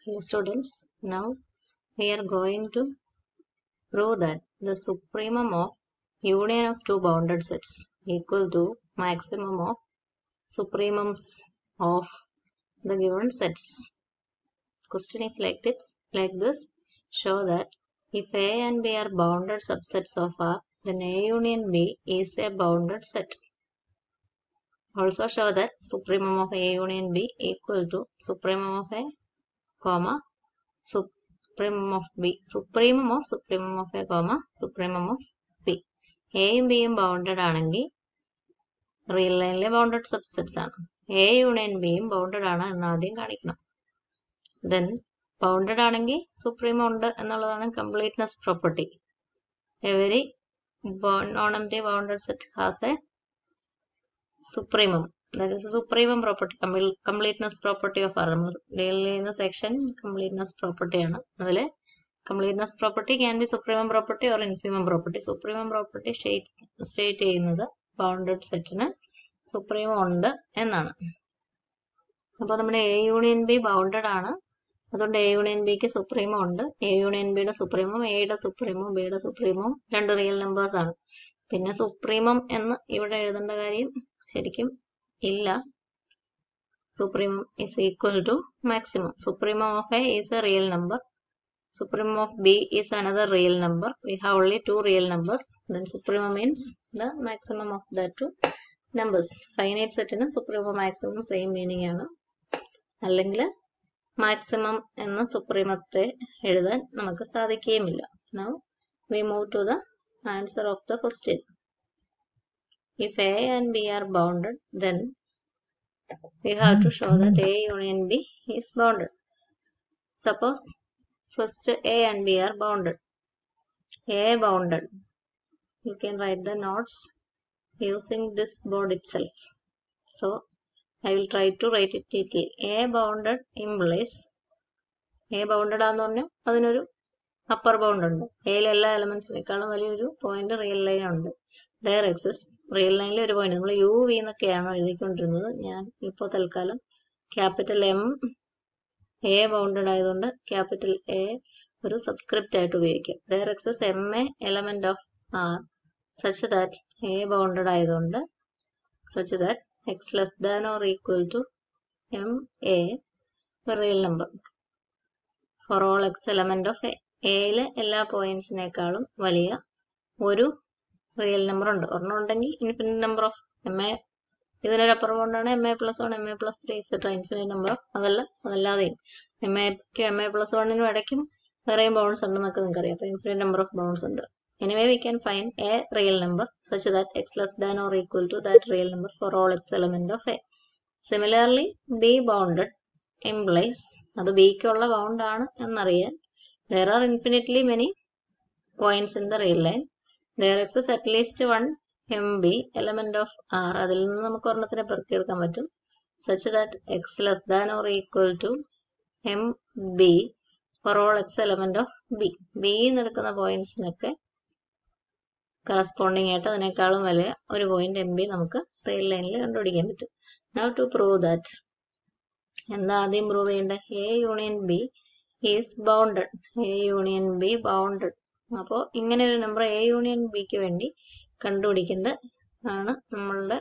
Hello students, now we are going to prove that the supremum of union of two bounded sets equal to maximum of supremums of the given sets. Question is like this, like this. Show that if A and B are bounded subsets of R, then A union B is a bounded set. Also show that supremum of A union B equal to supremum of A, comma, supremum of B. Supremum of supremum of A, comma, supremum of B. എയും ബിയും bounded ആണെങ്കിൽ real ലൈനിലെ bounded subsets ആണ് A union ബിയും bounded ആണ് എന്ന് ആദ്യം കാണിക്കണം ദെൻ ബൗണ്ടഡ് ആണെങ്കിൽ സുപ്രീം ഉണ്ട് എന്നുള്ളതാണ് completeness property every non-empty bounded set has a supremum supremum property completeness property of R നമ്മൾ ഡീൽ ചെയ്യുന്ന സെക്ഷൻ കംപ്ലീറ്റ്നെസ് പ്രോപ്പർട്ടി ആണ് അതിൽ completeness property can be supremum property or infimum property supremum property state ചെയ്യുന്നത് bounded സെറ്റിന് supremum ഉണ്ട് എന്നാണ് അപ്പോൾ നമ്മുടെ എ യൂണിയൻ ബി ബൗണ്ടഡ് ആണ് അതുകൊണ്ട് എ യൂണിയൻ ബിക്ക് സുപ്രീമം ഉണ്ട് എ യൂണിയൻ ബിയുടെ സുപ്രീമം എയുടെ സുപ്രീമം ബിയുടെ സുപ്രീമം രണ്ട് റിയൽ നമ്പേഴ്സ് ആണ് പിന്നെ സുപ്രീമം എന്ന് ഇവിടെ എഴുതേണ്ട കാര്യം ശരിക്കും ഇല്ല supremum is equal to maximum supremum of A is a real number supremum of b is another real number we have only two real numbers then supremum means the maximum of the two numbers finite സെറ്റിന് supremum maximum same meaning ആണ് അല്ലെങ്കിൽ maximum എന്ന സുപ്രീമത്തെ എഴുതാൻ നമുക്ക് സാധിക്കുകയുമില്ല now we move to the answer of the question if a and b are bounded then we have to show that a union b is bounded suppose First A and B are bounded. A bounded. You can write the notes using this board itself. So I will try to write it neatly. A bounded implies A bounded ആണെന്ന് പറഞ്ഞാൽ അതിനൊരു upper bound ഉണ്ട് എയിലെ എല്ലാ എലമെന്റ്സിനേക്കാളും വലിയൊരു point real line ഉണ്ട് there exist real ലൈനിൽ ഒരു പോയിന്റ് നമ്മൾ യു വി എന്നൊക്കെയാണ് എഴുതിക്കൊണ്ടിരുന്നത് ഞാൻ ഇപ്പോൾ തൽക്കാലം ക്യാപിറ്റൽ എം എ ബൗണ്ടഡ് ആയതുകൊണ്ട് ക്യാപിറ്റൽ എ ഒരു സബ്സ്ക്രിപ്റ്റ് ആയിട്ട് ഉപയോഗിക്കാം there exists M A element of R such that A bounded ആയതുകൊണ്ട് such that X less than or equal to M A real number for all X element of A എയിലെ എല്ലാ പോയിന്റ്സിനേക്കാളും വലിയ ഒരു real number ഉണ്ട് ഒരെണ്ണം ഉണ്ടെങ്കിൽ infinite number of M A ഇതിനൊരു upper ബൗണ്ടാണ് M A plus one M A plus three etcetera infinite number of അതല്ല അതല്ലാതെയും എം എക്ക് എം എ പ്ലസ് വണ്ണിനും ഇടയ്ക്കും വേറെയും ബൗണ്ട്സ് ഉണ്ടെന്നൊക്കെ നിങ്ങൾക്ക് അറിയാം അപ്പോൾ ഇൻഫിനിറ്റ് നമ്പർ ഓഫ് ബൗണ്ട്സ് ഉണ്ട് anyway we can find a real number such that X less than or equal to that real number for all X element of A similarly B bounded implies അത് ബിക്കുള്ള bound ആണ് എന്നറിയാൻ there are infinitely many points in the real line there exists at least one M B element of R അതിൽ നിന്ന് നമുക്ക് ഒരെണ്ണത്തിനെ പെറുക്കിയെടുക്കാൻ പറ്റും such that X less than or equal to M B for all X element of B B എടുക്കുന്ന പോയിന്റ്സിനൊക്കെ corresponding ആയിട്ട് അതിനേക്കാളും വലിയ ഒരു പോയിന്റ് എം ബി നമുക്ക് റിയൽ ലൈനിൽ കണ്ടുപിടിക്കാൻ പറ്റും നൗ ടു പ്രൂവ് ദാറ്റ് എന്താ ആദ്യം പ്രൂവ് ചെയ്യേണ്ടത് A union B is bounded A union B bounded അപ്പോൾ ഇങ്ങനെ ഒരു നമ്പർ എ യൂണിയൻ ബിക്ക് വേണ്ടി കണ്ടുപിടിക്കേണ്ട ആണ് നമ്മളുടെ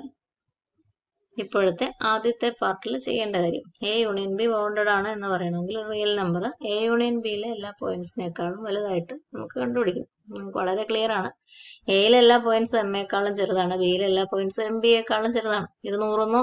ഇപ്പോഴത്തെ ആദ്യത്തെ പാർട്ടിൽ ചെയ്യേണ്ട കാര്യം എ യൂണിയൻ ബി ബൗണ്ടഡ് ആണ് എന്ന് പറയണമെങ്കിൽ റിയൽ നമ്പർ എ യൂണിയൻ ബിയിലെ എല്ലാ പോയിന്റ്സിനേക്കാളും വലുതായിട്ട് നമുക്ക് കണ്ടുപിടിക്കും നമുക്ക് വളരെ ക്ലിയർ ആണ് എയിലെ എല്ലാ പോയിന്റ്സും എം എക്കാളും ചെറുതാണ് ബിയിലെ എല്ലാ പോയിന്റ്സും എം ബിയേക്കാളും ചെറുതാണ് ഇത് നൂറൊന്നോ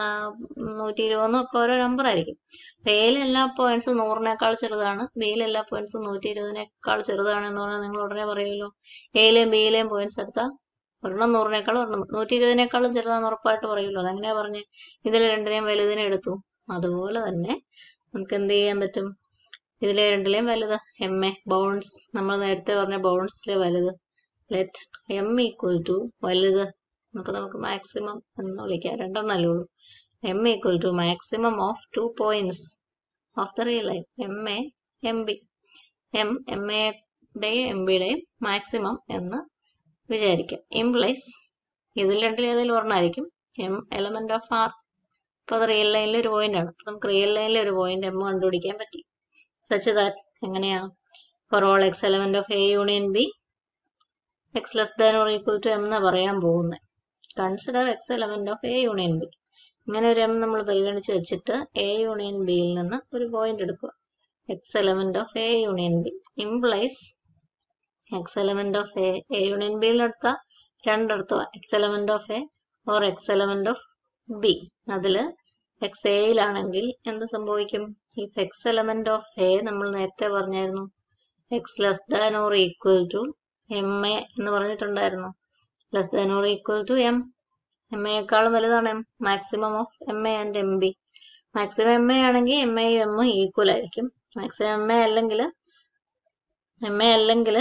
നൂറ്റി ഇരുപതെന്നോ ഒക്കെ ഓരോ നമ്പർ ആയിരിക്കും എയിലെ എല്ലാ പോയിന്റ്സും നൂറിനേക്കാൾ ചെറുതാണ് ബിയിലെ എല്ലാ പോയിന്റ്സും നൂറ്റി ഇരുപതിനേക്കാൾ ചെറുതാണ് എന്ന് പറഞ്ഞാൽ നിങ്ങൾ ഉടനെ പറയുമല്ലോ എയിലെയും ബിയിലെയും പോയിന്റ്സ് എടുത്താൽ ഒരെണ്ണം നൂറിനേക്കാളും ഒരെണ്ണം നൂറ്റി ഇരുപതിനേക്കാളും ചെറുതാന്ന് ഉറപ്പായിട്ട് പറയുമല്ലോ അതെങ്ങനെയാ പറഞ്ഞ് ഇതിൽ രണ്ടിനെയും വലുതിനെ എടുത്തു അതുപോലെ തന്നെ നമുക്ക് എന്ത് ചെയ്യാൻ പറ്റും ഇതിലെ രണ്ടിലെയും വലുത് എം എ ബൗണ്ട്സ് നമ്മൾ നേരത്തെ പറഞ്ഞ ബൗണ്ട്സിലെ വലുത് ലെറ്റ് എം ഈക്വൽ ടു വലുത് നമുക്ക് നമുക്ക് മാക്സിമം എന്ന് വിളിക്കാം രണ്ടെണ്ണല്ലേ ഉള്ളൂ M equal to maximum of two points of the real line M A M B M M എയുടെയും എം ബിയുടെയും മാക്സിമം എന്ന് വിചാരിക്കാം ഇംപ്ലൈസ് ഇതിൽ രണ്ടിൽ ഏതെങ്കിലും ഒരെണ്ണമായിരിക്കും എം എലമെന്റ് ഓഫ് ആർ അപ്പോൾ അത് റിയൽ ലൈനിലെ ഒരു പോയിന്റ് ആണ് അപ്പോൾ നമുക്ക് റിയൽ ലൈനിലെ ഒരു പോയിന്റ് എം കണ്ടുപിടിക്കാൻ പറ്റി സച്ച് ദാറ്റ് എങ്ങനെയാ for all X element of A union B X less than or equal to M എന്ന് പറയാൻ പോകുന്നത് consider X element of A union B ഇങ്ങനെ ഒരു എം നമ്മൾ പരിഗണിച്ച് വെച്ചിട്ട് എ യൂണിയൻ ബിയിൽ നിന്ന് ഒരു പോയിന്റ് എടുക്കുക x element of A union B implies x element of A എ യൂണിയൻ ബിയിൽ എടുത്ത രണ്ടിടത്തുക x element of A or x element of B അതില് എക്സ് എയിലാണെങ്കിൽ എന്ത് സംഭവിക്കും if x element of A നമ്മൾ നേരത്തെ പറഞ്ഞായിരുന്നു x less than or equal to M A എന്ന് പറഞ്ഞിട്ടുണ്ടായിരുന്നു less than or equal to m m എക്കാളും വലുതാണ് m maximum of M A and m B maximum m A ആണെങ്കിൽ m എയും എമ്മും ഈക്വൽ ആയിരിക്കും മാക്സിമം എം എ അല്ലെങ്കിൽ m A അല്ലെങ്കിൽ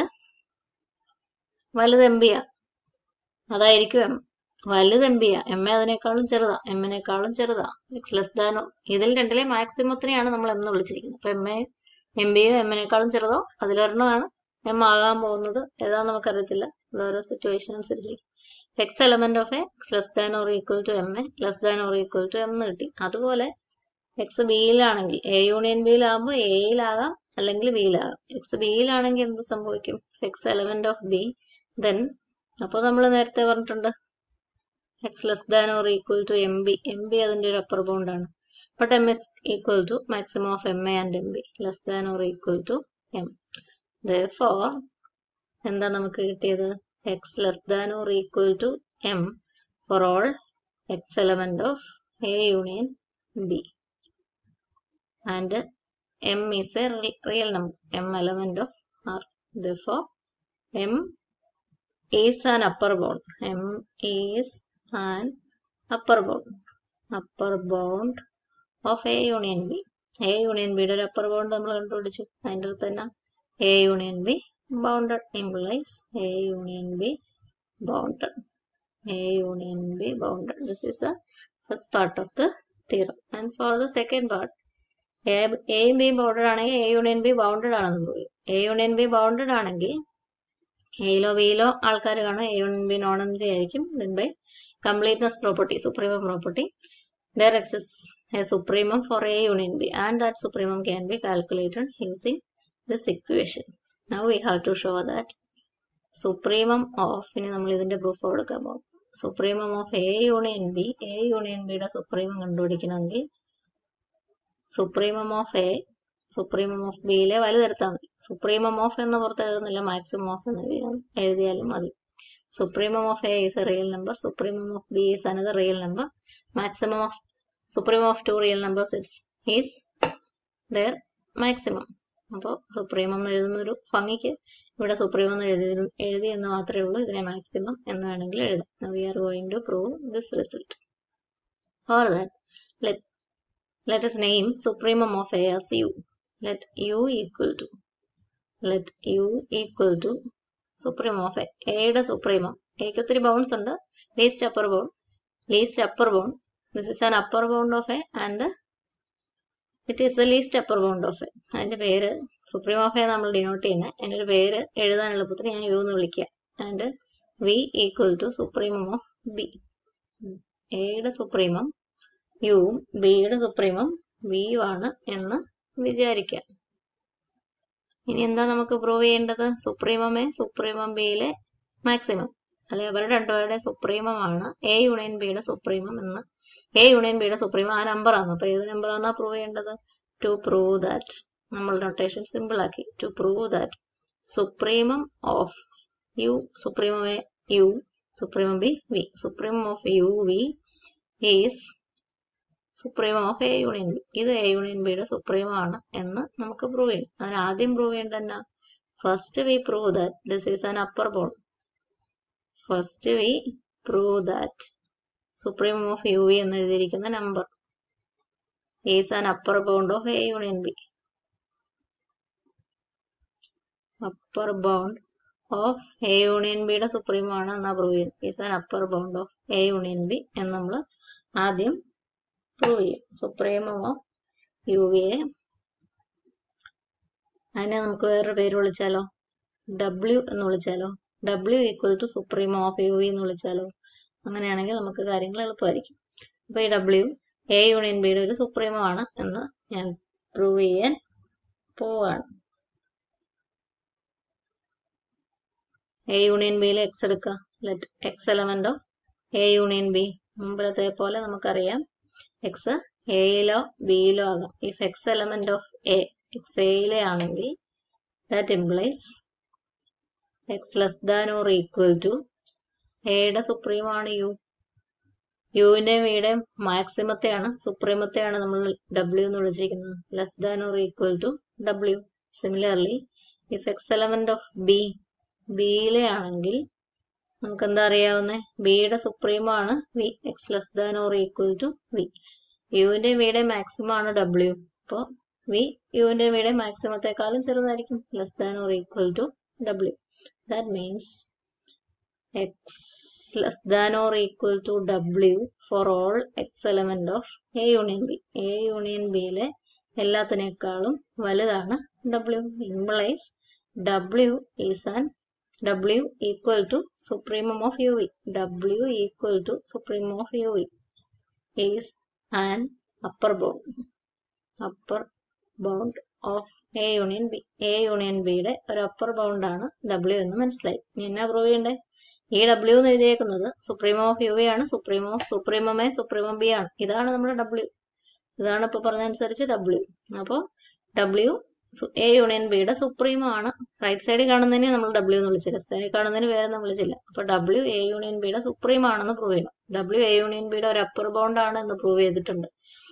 വലുത് എം ബിയാ അതായിരിക്കും എം വലുത് എം ബിയാ എം എ അതിനേക്കാളും ചെറുതാ എമ്മിനേക്കാളും ചെറുതാ എക്സ് ലെസ് ദാനോ ഇതിൽ രണ്ടിലെ മാക്സിമത്തിനെയാണ് നമ്മൾ എം എന്ന് വിളിച്ചിരിക്കുന്നത് അപ്പൊ എം എ എം ബിയോ എമ്മിനേക്കാളും ചെറുതോ അതിലൊരെണ്ണമാണ് എം ആകാൻ പോകുന്നത് ഏതാന്ന് നമുക്കറിയത്തില്ല അത് ഓരോ സിറ്റുവേഷൻ അനുസരിച്ചിരിക്കും x element of A x less than or equal to M A less than or equal to M എന്ന് കിട്ടി അതുപോലെ എക്സ് ബിയിലാണെങ്കിൽ എ യൂണിയൻ ബിയിലാകുമ്പോൾ എയിലാകാം അല്ലെങ്കിൽ ബിയിലാകാം എക്സ് ബിയിലാണെങ്കിൽ എന്ത് സംഭവിക്കും x element of B then അപ്പോൾ നമ്മൾ നേരത്തെ പറഞ്ഞിട്ടുണ്ട് x less than or equal to M B m B അതിന്റെ ഒരു അപ്പർ ബൗണ്ട് ആണ് but m is equal to maximum of M A and m B less than or equal to m for എന്താ നമുക്ക് കിട്ടിയത് x less than or equal to m for all X element of A union B and m is a real number m element of R therefore m is an upper bound m is an upper bound upper bound of a union b a union b യുടെ ഒരു upper bound നമ്മൾ കണ്ടുപിടിച്ചു അതിൻ്റെ അടുത്ത് തന്നെ a union b bounded implies a union b bounded a union b bounded this is the first part of the theorem and for the second part എയും ബിയും bounded ആണെങ്കിൽ എ യൂണിയൻ ബി ബൗണ്ടഡ് ആണെന്ന് പോയി A union B bounded ആണെങ്കിൽ എയിലോ ബിയിലോ ആൾക്കാർ കാണും A union B നോൺ എം ജി ആയിരിക്കും then by completeness property supremum property there exists a supremum for A union B and that supremum can be calculated using this equations now we have to show that supremum of ഇനി നമ്മൾ ഇതിന്റെ proof കൊടുക്കാൻ പോകും supremum of A union B A union ബിയുടെ supremum കണ്ടുപിടിക്കണമെങ്കിൽ supremum of A supremum of ബിയിലെ വലുതെടുത്താൽ മതി സുപ്രീമം ഓഫ് എന്ന് പുറത്ത് എഴുതുന്നില്ല മാക്സിമം ഓഫ് എന്ന് എഴുതിയാൽ എഴുതിയാലും മതി supremum of A is a real number supremum of B is another real number maximum of supremum of two real numbers it's is there maximum അപ്പോൾ സുപ്രീമം എന്ന് എഴുതുന്ന ഒരു ഭംഗിക്ക് ഇവിടെ സുപ്രീമം എന്ന് എഴുതി എഴുതി എന്ന് മാത്രമേ ഉള്ളൂ ഇതിനെ മാക്സിമം എന്ന് വേണമെങ്കിൽ എഴുതാം we are going to prove this result for that let let us name supremum of A as U. Let U equal to let U equal to supremum of A. എയുടെ സുപ്രീമം എക്ക് ഒത്തിരി bounds ഉണ്ട് least upper bound least upper bound this is an upper bound of A and it is the least upper bound of A അതിന്റെ പേര് supreme of A നമ്മൾ denote ചെയ്യുന്നത് അതിന്റെ ഒരു പേര് എഴുതാൻ എളുപ്പത്തിന് ഞാൻ യു എന്ന് വിളിക്കുക and v equal to supremum of B എയുടെ സുപ്രീമം യുവും ബിയുടെ സുപ്രീമം വിയും ആണ് എന്ന് വിചാരിക്കാം ഇനി എന്താ നമുക്ക് പ്രൂവ് ചെയ്യേണ്ടത് സുപ്രീമമേ സുപ്രീമം ബിയിലെ മാക്സിമം അല്ലെ അവരുടെ രണ്ടുപേരുടെ സുപ്രീമം ആണ് എ യൂണിയൻ ബിയുടെ സുപ്രീമം എന്ന് എ യൂണിയൻ ബിയുടെ സുപ്രീമം ആ നമ്പർ ആണ് അപ്പൊ ഏത് നമ്പർ ആണെന്നാ പ്രൂവ് ചെയ്യേണ്ടത് ടു പ്രൂവ് ദാറ്റ് നമ്മൾ നൊട്ടേഷൻ സിമ്പിൾ ആക്കി to prove that supremum of u supremum A u supremum B v supremum of u v is supremum of A union B ഇത് A union ബിയുടെ supremum ആണ് എന്ന് നമുക്ക് prove ചെയ്യണം അതിന് ആദ്യം പ്രൂവ് ചെയ്യേണ്ട തന്നെ first we prove that this is an upper bound first we prove that supremum of u v എന്ന് എഴുതിയിരിക്കുന്ന number is an upper bound of A union B upper bound of A union ബിയുടെ supremum ആണ് എന്നാ prove ചെയ്യുന്നത് is an upper bound of A union B എന്ന് നമ്മൾ ആദ്യം prove ചെയ്യും സുപ്രീമം ഓഫ് യു വിയെ അതിനെ നമുക്ക് വേറൊരു പേര് വിളിച്ചാലോ ഡബ്ല്യു എന്ന് വിളിച്ചാലോ ഡബ്ല്യു equal to supremum of u v എന്ന് വിളിച്ചാലോ അങ്ങനെയാണെങ്കിൽ നമുക്ക് കാര്യങ്ങൾ എളുപ്പമായിരിക്കും അപ്പൊ ഈ ഡബ്ല്യു എ യൂണിയൻ ബിയുടെ ഒരു സുപ്രീമം ആണ് എന്ന് ഞാൻ പ്രൂവ് ചെയ്യാൻ പോവാണ് എ യൂണിയൻ ബിയിലെ എക്സ് എടുക്കുക let x element of A union B മുമ്പിലത്തെ പോലെ നമുക്കറിയാം എക്സ് എയിലോ ബിയിലോ ആകാം if x element of A x എയിലെ ആണെങ്കിൽ that implies x less than or equal to എയുടെ സുപ്രീമാണ് യു യുവിന്റെയും വിയുടെയും മാക്സിമത്തെയാണ് സുപ്രീമത്തെയാണ് നമ്മൾ ഡബ്ല്യു എന്ന് വിളിച്ചിരിക്കുന്നത് less than or equal to ഡബ്ല്യു similarly if x element of B ബിയിലെ ആണെങ്കിൽ നമുക്ക് എന്താ അറിയാവുന്നത് ബിയുടെ സുപ്രീമോ ആണ് v x less than or equal to v യുവിന്റെ വിയുടെ മാക്സിമം ആണ് ഡബ്ല്യു അപ്പോൾ വി യുവിന്റെ വിയുടെ മാക്സിമത്തെക്കാളും ചെറുതായിരിക്കും less than or equal to W that means X less than or equal to W for all X element of A union B A union ബിയിലെ എല്ലാത്തിനേക്കാളും വലുതാണ് W implies W is an W equal to supremum of UV. W equal to supremum of UV is an upper bound. Upper bound of A union B. A union B യുടെ ഒരു upper bound ആണ് W എന്ന് മനസ്സിലായി ഇനി എന്നാ prove ചെയ്യണ്ടേ ഈ W എന്ന് എഴുതിയേക്കുന്നത് സുപ്രീമം ഓഫ് യു ആണ് supremum of supremum A supremum B ആണ് ഇതാണ് നമ്മുടെ W ഇതാണ് ഇപ്പൊ പറഞ്ഞതനുസരിച്ച് W അപ്പോൾ W എ യൂണിയൻ ബിയുടെ സുപ്രീമോ ആണ് റൈറ്റ് സൈഡിൽ കാണുന്നതിനെ നമ്മൾ ഡബ്ല്യു എന്ന് വിളിച്ചില്ല ലെഫ്റ്റ് സൈഡിൽ കാണുന്നതിന് വേറെ നമ്മൾ വിളിച്ചില്ല അപ്പൊ ഡബ്ല്യു എ യൂണിയൻ ബിയുടെ സുപ്രീം ആണെന്ന് പ്രൂവ് ചെയ്യണം ഡബ്ല്യു എ യൂണിയൻ ബിയുടെ ഒരു അപ്പർ ബൗണ്ട് ആണ് എന്ന് പ്രൂവ് ചെയ്തിട്ടുണ്ട്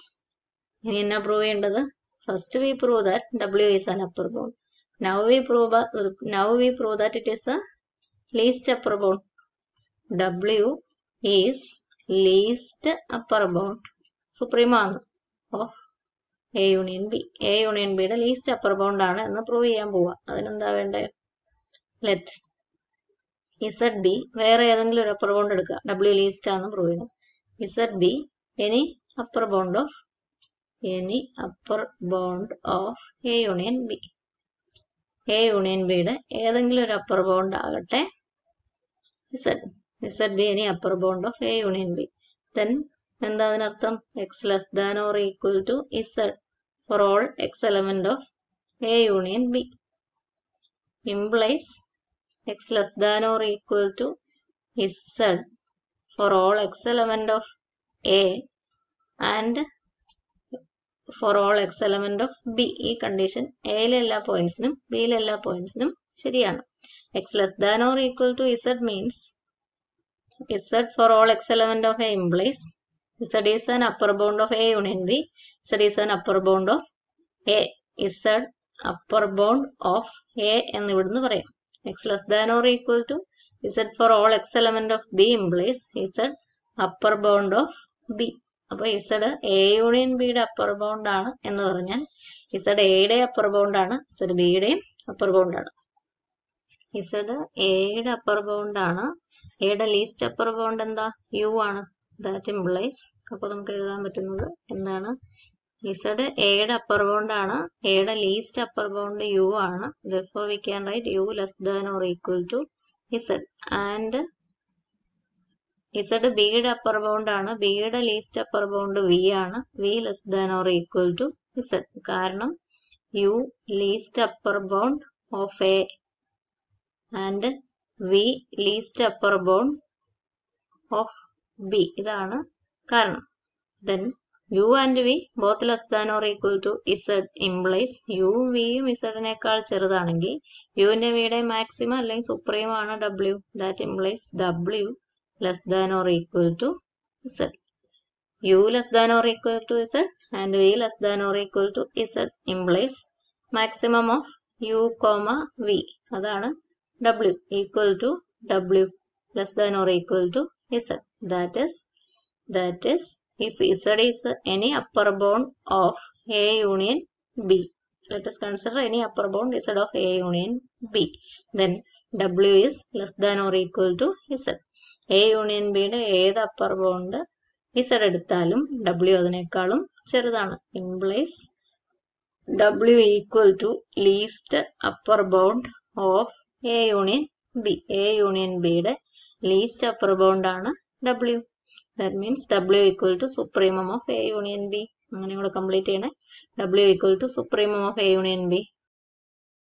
ഇനി എന്നാ പ്രൂവ് ചെയ്യേണ്ടത് first we prove that W is an upper bound now we prove now we prove that it is a least upper bound W is least upper bound supreme ആണ് of A union B A union ബിയുടെ least upper bound ആണ് എന്ന് prove ചെയ്യാൻ പോവാ അതിനെന്താ വേണ്ടേ let Z B വേറെ ഏതെങ്കിലും ഒരു അപ്പർ ബൗണ്ട് എടുക്കുക ഡബ്ല്യു ലീസ്റ്റ് ആണെന്ന് പ്രൂവ് ചെയ്യണം z be any upper bound of any upper bound of A union B A union ബിയുടെ ഏതെങ്കിലും ഒരു അപ്പർ ബൗണ്ട് ആകട്ടെ z z be any upper bound of A union B then എന്താ അതിനർത്ഥം x less than or equal to z for all X element of A union B implies x less than or equal to z for all X element of A and for all X element of B ഈ condition എയിലെ എല്ലാ പോയിന്റ്സിനും ബിയിലെ എല്ലാ പോയിന്റ്സിനും ശരിയാണ് x less than or equal to z means z for all X element of A implies Z is an upper bound of A union B. Z is an upper bound of A. Z upper bound of A എന്ന് ഇവിടുന്ന് പറയാം x less than or equal to z for all X element of B implies z upper bound of B അപ്പൊ z A union ബിയുടെ upper bound ആണ് എന്ന് പറഞ്ഞാൽ z എയുടെ upper bound ആണ് ഇസഡ് ബിയുടെയും അപ്പർ ബൗണ്ട് ആണ് ഇസഡ് എയുടെ അപ്പർ ബൗണ്ട് ആണ് എയുടെ ലീസ്റ്റ് അപ്പർ ബൗണ്ട് എന്താ യു ആണ് ദാറ്റ് ഇംപ്ലൈസ് അപ്പോൾ നമുക്ക് എഴുതാൻ പറ്റുന്നത് എന്താണ് ഇസഡ് എയുടെ അപ്പർ ബൗണ്ട് ആണ് എയുടെ ലീസ്റ്റ് അപ്പർ ബൗണ്ട് യു ആണ് therefore we can write u less than or equal to Z and z ബിയുടെ അപ്പർ ബൗണ്ട് ആണ് ബിയുടെ ലീസ്റ്റ് അപ്പർ ബൗണ്ട് വി ആണ് v less than or equal to z കാരണം u least upper bound of A and v least upper bound of B ഇതാണ് കാരണം then u and v both less than or equal to Z implies u വിയും ഇസഡിനേക്കാൾ ചെറുതാണെങ്കിൽ യുവിന്റെ വിയുടെ maximum അല്ലെങ്കിൽ supreme ആണ് W that implies W less than or equal to Z U less than or equal to Z and V less than or equal to Z implies maximum of U comma V അതാണ് W equal to W less than or equal to z that is that is if z is any upper bound of a union b let us consider any upper bound z of a union b then w is less than or equal to z a union b യുടെ ഏത് upper bound z എടുത്താലും w അതിനേക്കാളും ചെറുതാണ് implies w equal to least upper bound of A union B A union ബിയുടെ least upper bound ആണ് W that means W equal to supremum of A union B അങ്ങനെ കൂടെ complete ചെയ്യണേ W equal to supremum of A union B